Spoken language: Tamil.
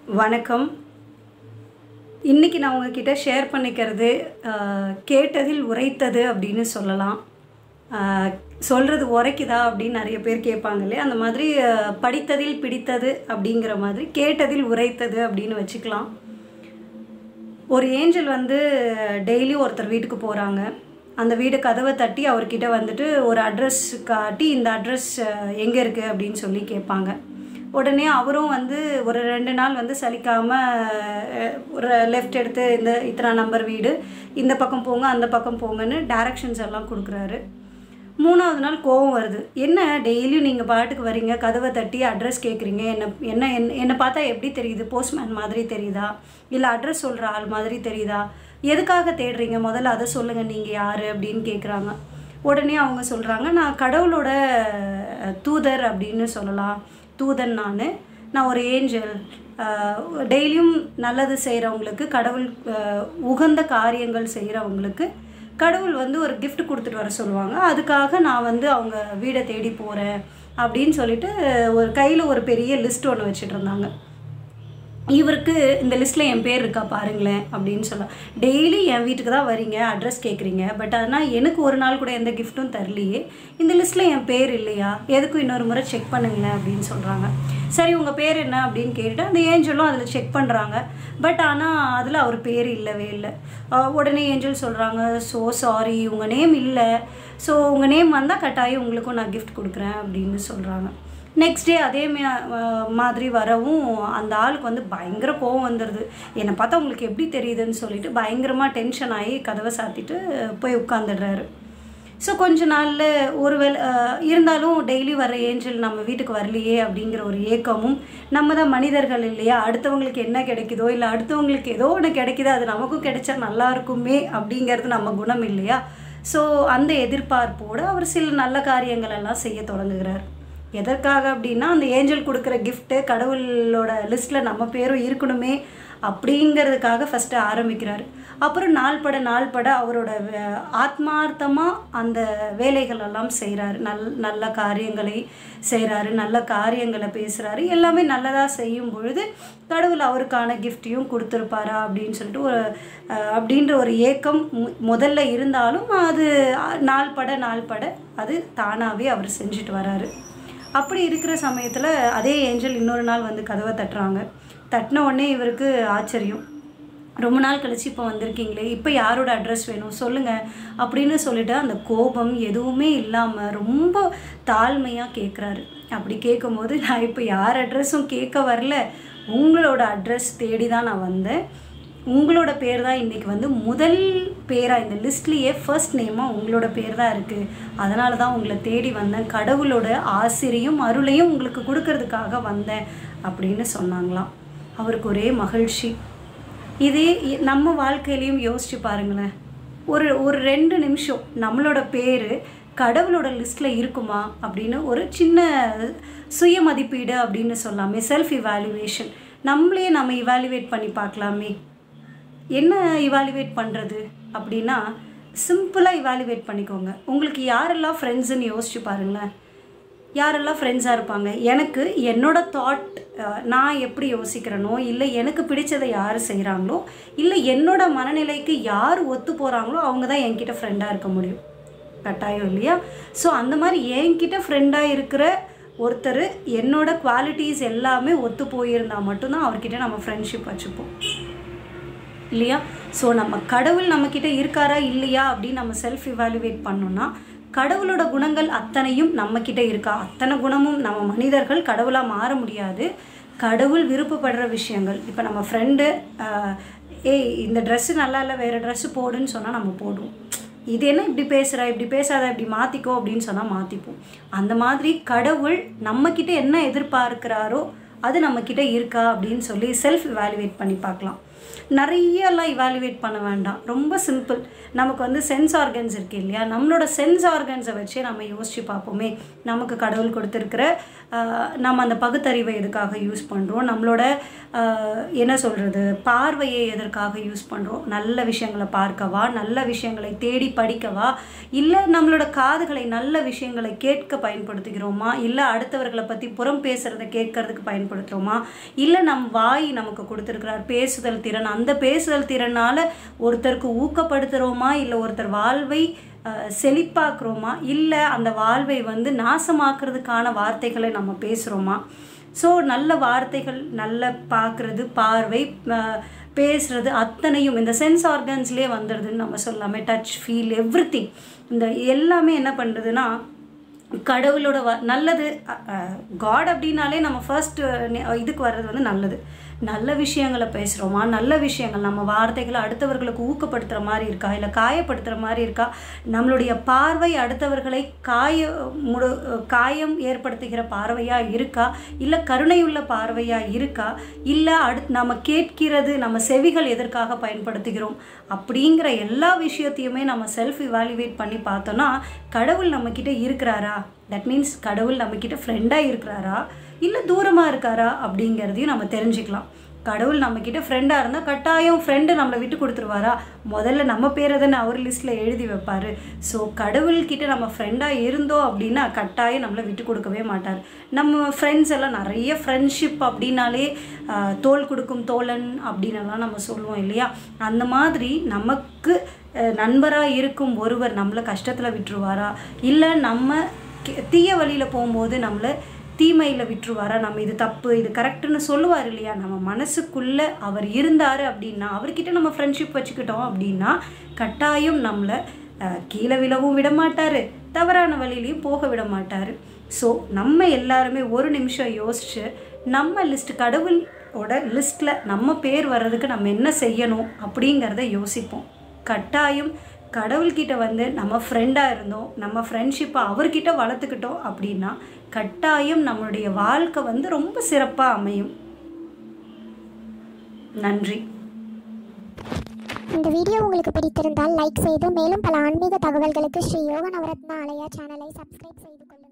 வணக்கம் இன்றைக்கி நான் உங்ககிட்ட ஷேர் பண்ணிக்கிறது ஆஹ், கேட்டதில் உரைத்தது அப்படின்னு சொல்லலாம் சொல்கிறது உரைக்குதா அப்படின்னு நிறைய பேர் கேட்பாங்க இல்லையா அந்த மாதிரி ஆஹ், படித்ததில் பிடித்தது அப்படிங்கிற மாதிரி கேட்டதில் உரைத்தது அப்படின்னு வச்சுக்கலாம் ஒரு ஏஞ்சல் வந்து டெய்லி ஒருத்தர் வீட்டுக்கு போகிறாங்க அந்த வீடு கதவை தட்டி அவர்கிட்ட வந்துட்டு ஒரு அட்ரஸ் காட்டி இந்த அட்ரஸ் எங்கே இருக்குது அப்படின்னு சொல்லி கேட்பாங்க உடனே அவரும் வந்து ஒரு ரெண்டு நாள் வந்து சலிக்காமல் ஒரு லெஃப்ட் எடுத்து இந்த இத்தனை நம்பர் வீடு இந்த பக்கம் போங்க அந்த பக்கம் போங்கன்னு டைரக்ஷன்ஸ் எல்லாம் கொடுக்குறாரு மூணாவது நாள் கோவம் வருது என்ன டெய்லியும் நீங்கள் பாட்டுக்கு வரீங்க கதவை தட்டி அட்ரஸ் கேட்குறீங்க என்ன என்ன என்ன என்னை பார்த்தா எப்படி தெரியுது போஸ்ட்மேன் மாதிரி தெரியுதா இல்லை அட்ரஸ் சொல்கிற ஆள் மாதிரி தெரியுதா எதுக்காக தேடுறீங்க முதல்ல அதை சொல்லுங்கள் நீங்கள் யார் அப்படின்னு கேட்குறாங்க உடனே அவங்க சொல்கிறாங்க நான் கடவுளோட அஹ், தூதர் அப்படின்னு சொல்லலாம் தூதன் நான் நான் ஒரு ஏஞ்சல் டெய்லியும் நல்லது செய்கிறவங்களுக்கு கடவுள் அஹ், உகந்த காரியங்கள் செய்கிறவங்களுக்கு கடவுள் வந்து ஒரு gift கொடுத்துட்டு வர சொல்லுவாங்க அதுக்காக நான் வந்து அவங்க வீடை தேடி போகிறேன் அப்படின்னு சொல்லிட்டு ஒரு கையில் ஒரு பெரிய லிஸ்ட் ஒன்று வச்சுட்டு இருந்தாங்க இவருக்கு இந்த லிஸ்ட்டில் என் பேர் இருக்கா பாருங்களேன் அப்படின்னு சொல்ல டெய்லி என் வீட்டுக்கு தான் வரீங்க அட்ரஸ் கேட்குறீங்க பட் ஆனால் எனக்கு ஒரு நாள் கூட எந்த கிஃப்ட்டும் தரலையே இந்த லிஸ்ட்டில் என் பேர் இல்லையா எதுக்கும் இன்னொரு முறை செக் பண்ணுங்களேன் அப்படின்னு சொல்கிறாங்க சரி உங்கள் பேர் என்ன அப்படின்னு கேட்டுட்டு அந்த ஏஞ்சலும் அதில் செக் பண்ணுறாங்க பட் ஆனால் அதில் அவர் பேர் இல்லவே இல்லை அஹ் உடனே ஏஞ்சல் சொல்கிறாங்க ஸோ சாரி உங்கள் நேம் இல்லை ஸோ உங்கள் நேம் வந்தால் கட்டாயம் உங்களுக்கும் நான் கிஃப்ட் கொடுக்குறேன் அப்படின்னு சொல்கிறாங்க நெக்ஸ்ட் டே அதே மா- அஹ் மாதிரி வரவும் அந்த ஆளுக்கு வந்து பயங்கர கோவம் வந்துடுது என்னை பார்த்தா உங்களுக்கு எப்படி தெரியுதுன்னு சொல்லிட்டு பயங்கரமாக டென்ஷன் ஆகி கதவை சாத்திட்டு போய் உட்காந்துடுறாரு ஸோ கொஞ்ச நாளில் ஒரு வேளை அஹ், இருந்தாலும் டெய்லி வர ஏஞ்சல் நம்ம வீட்டுக்கு வரலையே அப்படிங்கிற ஒரு ஏக்கமும் நம்ம தான் மனிதர்கள் இல்லையா அடுத்தவங்களுக்கு என்ன கிடைக்குதோ இல்லை அடுத்தவங்களுக்கு ஏதோ ஒன்று கிடைக்குதோ அது நமக்கும் கிடைச்சா நல்லா இருக்குமே அப்படிங்கிறது நம்ம குணம் இல்லையா ஸோ அந்த எதிர்பார்ப்போடு அவர் சில நல்ல காரியங்கள் எல்லாம் செய்ய தொடங்குகிறார் எதற்காக அப்படின்னா அந்த ஏஞ்சல் கொடுக்குற கிஃப்ட்டு கடவுளோட லிஸ்ட்டில் நம்ம பேரும் இருக்கணுமே அப்படிங்கிறதுக்காக ஃபஸ்ட்டு ஆரம்பிக்கிறார் அப்புறம் நாள் பட நாள் பட அவரோட ஆத்மார்த்தமாக அந்த வேலைகள் எல்லாம் செய்கிறாரு நல் நல்ல காரியங்களை செய்கிறாரு நல்ல காரியங்களை பேசுகிறாரு எல்லாமே நல்லதாக செய்யும் பொழுது கடவுள் அவருக்கான கிஃப்டையும் கொடுத்துருப்பாரா அப்படின்னு சொல்லிட்டு ஒரு அஹ், அப்படின்ற ஒரு ஏக்கம் மு- முதல்ல இருந்தாலும் அது அஹ், நாள் பட நாள் பட அது தானாகவே அவர் செஞ்சுட்டு வராரு அப்படி இருக்கிற சமயத்தில் அதே ஏஞ்சல் இன்னொரு நாள் வந்து கதவை தட்டுறாங்க தட்டின உடனே இவருக்கு ஆச்சரியம் ரொம்ப நாள் கழிச்சு இப்போ வந்திருக்கீங்களே இப்போ யாரோட அட்ரஸ் வேணும் சொல்லுங்கள் அப்படின்னு சொல்லிட்டு அந்த கோபம் எதுவுமே இல்லாமல் ரொம்ப தாழ்மையாக கேட்குறாரு அப்படி கேட்கும்போது நான் இப்போ யார் அட்ரஸும் கேட்க வரல உங்களோட அட்ரஸ் தேடி தான் நான் வந்தேன் உங்களோட பேர் தான் இன்றைக்கி வந்து முதல் பேராக இந்த லிஸ்ட்லேயே ஃபர்ஸ்ட் நேமாக உங்களோட பேர் தான் இருக்குது அதனால தான் உங்களை தேடி வந்தேன் கடவுளோட ஆசிரியும் அருளையும் உங்களுக்கு கொடுக்கறதுக்காக வந்தேன் அப்படின்னு சொன்னாங்களாம் அவருக்கு ஒரே மகிழ்ச்சி இதே இ- நம்ம வாழ்க்கையிலையும் யோசிச்சு பாருங்களேன் ஒரு ஒரு ரெண்டு நிமிஷம் நம்மளோட பேர் கடவுளோட லிஸ்ட்டில் இருக்குமா அப்படின்னு ஒரு சின்ன சுய மதிப்பீடு அப்படின்னு சொல்லாமே செல்ஃப் இவாலுவேஷன் நம்மளே நம்ம இவாலுவேட் பண்ணி பார்க்கலாமே என்ன இவாலுவேட் பண்ணுறது அப்படின்னா சிம்பிளாக இவாலுவேட் பண்ணிக்கோங்க உங்களுக்கு யாரெல்லாம் ஃப்ரெண்ட்ஸுன்னு யோசிச்சு பாருங்களேன் யாரெல்லாம் ஃப்ரெண்ட்ஸாக இருப்பாங்க எனக்கு என்னோட தாட் நான் எப்படி யோசிக்கிறேனோ இல்லை எனக்கு பிடிச்சதை யார் செய்கிறாங்களோ இல்லை என்னோட மனநிலைக்கு யார் ஒத்து போகிறாங்களோ அவங்க தான் என்கிட்ட ஃப்ரெண்டாக இருக்க முடியும் கட்டாயம் இல்லையா ஸோ அந்த மாதிரி என்கிட்ட ஃப்ரெண்டாக இருக்கிற ஒருத்தர் என்னோட குவாலிட்டிஸ் எல்லாமே ஒத்து போயிருந்தால் மட்டும்தான் அவர்கிட்ட நம்ம ஃப்ரெண்ட்ஷிப் வச்சுப்போம் இல்லையா ஸோ நம்ம கடவுள் நம்மக்கிட்ட இருக்காரா இல்லையா அப்படின்னு நம்ம செல்ஃப் இவாலுவேட் பண்ணோம்னா கடவுளோட குணங்கள் அத்தனையும் நம்மக்கிட்ட இருக்கா அத்தனை குணமும் நம்ம மனிதர்கள் கடவுளாக மாற முடியாது கடவுள் விருப்பப்படுற விஷயங்கள் இப்போ நம்ம ஃப்ரெண்டு ஏய் இந்த ட்ரெஸ்ஸு நல்லா இல்லை வேறு ட்ரெஸ்ஸு போடுன்னு சொன்னால் நம்ம போடுவோம் இது என்ன இப்படி பேசுகிற இப்படி பேசாத இப்படி மாற்றிக்கோ அப்படின்னு சொன்னால் மாற்றிப்போம் அந்த மாதிரி கடவுள் நம்மக்கிட்ட என்ன எதிர்பார்க்கிறாரோ அது நம்மக்கிட்ட இருக்கா அப்படின்னு சொல்லி செல்ஃப் இவாலுவேட் பண்ணி பார்க்கலாம் நிறையலாம் இவாலுவேட் பண்ண வேண்டாம் ரொம்ப சிம்பிள் நமக்கு வந்து சென்ஸ் ஆர்கன்ஸ் இருக்கு இல்லையா நம்மளோட சென்ஸ் ஆர்கன்ஸை வச்சே நம்ம யோசிச்சு பார்ப்போமே நமக்கு கடவுள் கொடுத்துருக்கிற ஆஹ், நம்ம அந்த பகுத்தறிவை எதுக்காக யூஸ் பண்ணுறோம் நம்மளோட ஆஹ், என்ன சொல்கிறது பார்வையை எதற்காக யூஸ் பண்ணுறோம் நல்ல விஷயங்களை பார்க்கவா நல்ல விஷயங்களை தேடி படிக்கவா இல்லை நம்மளோட காதுகளை நல்ல விஷயங்களை கேட்க பயன்படுத்துகிறோமா இல்லை அடுத்தவர்களை பற்றி புறம் பேசுகிறத கேட்கறதுக்கு பயன்படுத்துகிறோமா இல்லை நம் வாய் நமக்கு கொடுத்துருக்கிறார் பேசுதல் திறன் அந்த பேசுதல் திறனால் ஒருத்தருக்கு ஊக்கப்படுத்துகிறோமா இல்லை ஒருத்தர் வாழ்வை அஹ், செழிப்பாக்குறோமா இல்லை அந்த வாழ்வை வந்து நாசமாக்குறதுக்கான வார்த்தைகளை நம்ம பேசுகிறோமா ஸோ நல்ல வார்த்தைகள் நல்ல பார்க்குறது பார்வை அஹ், பேசுறது அத்தனையும் இந்த சென்ஸ் ஆர்கன்ஸ்லேயே வந்துடுதுன்னு நம்ம சொல்லாமே டச் ஃபீல் எவ்ரி இந்த எல்லாமே என்ன பண்ணுறதுன்னா கடவுளோட வ நல்லது காட் அப்படின்னாலே நம்ம ஃபர்ஸ்ட் இதுக்கு வர்றது வந்து நல்லது நல்ல விஷயங்களை பேசுகிறோமா நல்ல விஷயங்கள் நம்ம வார்த்தைகளை அடுத்தவர்களுக்கு ஊக்கப்படுத்துகிற மாதிரி இருக்கா இல்லை காயப்படுத்துகிற மாதிரி இருக்கா நம்மளுடைய பார்வை அடுத்தவர்களை காய முடு காயம் ஏற்படுத்துகிற பார்வையாக இருக்கா இல்லை கருணையுள்ள பார்வையாக இருக்கா இல்லை அடு நம்ம கேட்கிறது நம்ம செவிகள் எதற்காக பயன்படுத்துகிறோம் அப்படிங்கிற எல்லா விஷயத்தையுமே நம்ம செல்ஃப் இவாலுவேட் பண்ணி பார்த்தோன்னா கடவுள் நம்மக்கிட்ட இருக்கிறாரா தட் மீன்ஸ் கடவுள் நம்மக்கிட்ட ஃப்ரெண்டாக இருக்கிறாரா இல்லை தூரமாக இருக்காரா அப்படிங்கிறதையும் நம்ம தெரிஞ்சுக்கலாம் கடவுள் நம்மக்கிட்ட ஃப்ரெண்டாக இருந்தால் கட்டாயம் ஃப்ரெண்டு நம்மளை விட்டு கொடுத்துருவாரா முதல்ல நம்ம பேரை தானே அவர் லிஸ்ட்டில் எழுதி வைப்பார் ஸோ கடவுள்கிட்ட நம்ம ஃப்ரெண்டாக இருந்தோம் அப்படின்னா கட்டாயம் நம்மளை விட்டு கொடுக்கவே மாட்டார் நம்ம ஃப்ரெண்ட்ஸ் எல்லாம் நிறைய ஃப்ரெண்ட்ஷிப் அப்படின்னாலே ஆஹ், தோள் கொடுக்கும் தோழன் அப்படின்னலாம் நம்ம சொல்லுவோம் இல்லையா அந்த மாதிரி நமக்கு நண்பராக இருக்கும் ஒருவர் நம்மளை கஷ்டத்தில் விட்டுருவாரா இல்லை நம்ம கெ- தீய வழியில் போகும்போது நம்மளை தீமையில் விட்டுருவாரா நம்ம இது தப்பு இது கரெக்டுன்னு சொல்லுவார் இல்லையா நம்ம மனசுக்குள்ளே அவர் இருந்தார் அப்படின்னா அவர்கிட்ட நம்ம ஃப்ரெண்ட்ஷிப் வச்சுக்கிட்டோம் அப்படின்னா கட்டாயம் நம்மளை அஹ், கீழே விழவும் விட மாட்டார் தவறான வழியிலையும் போக விட மாட்டார் ஸோ நம்ம எல்லாருமே ஒரு நிமிஷம் யோசிச்சு நம்ம லிஸ்ட் கடவுளோட லிஸ்ட்டில் நம்ம பேர் வர்றதுக்கு நம்ம என்ன செய்யணும் அப்படிங்கிறத யோசிப்போம் கட்டாயம் கடவுள்கிட்ட வந்து நம்ம ஃப்ரெண்டாக இருந்தோம் நம்ம ஃப்ரெண்ட்ஷிப்பை அவர்கிட்ட வளர்த்துக்கிட்டோம் அப்படின்னா கட்டாயம் நம்மளுடைய வாழ்க்கை வந்து ரொம்ப சிறப்பாக அமையும் நன்றி இந்த வீடியோ உங்களுக்கு பிடித்திருந்தால் லைக் செய்து மேலும் பல ஆன்மீக தகவல்களுக்கு ஸ்ரீ யோக நவரத்னா ஆலயா சேனலை சப்ஸ்கிரைப் செய்து கொள்ளுங்கள்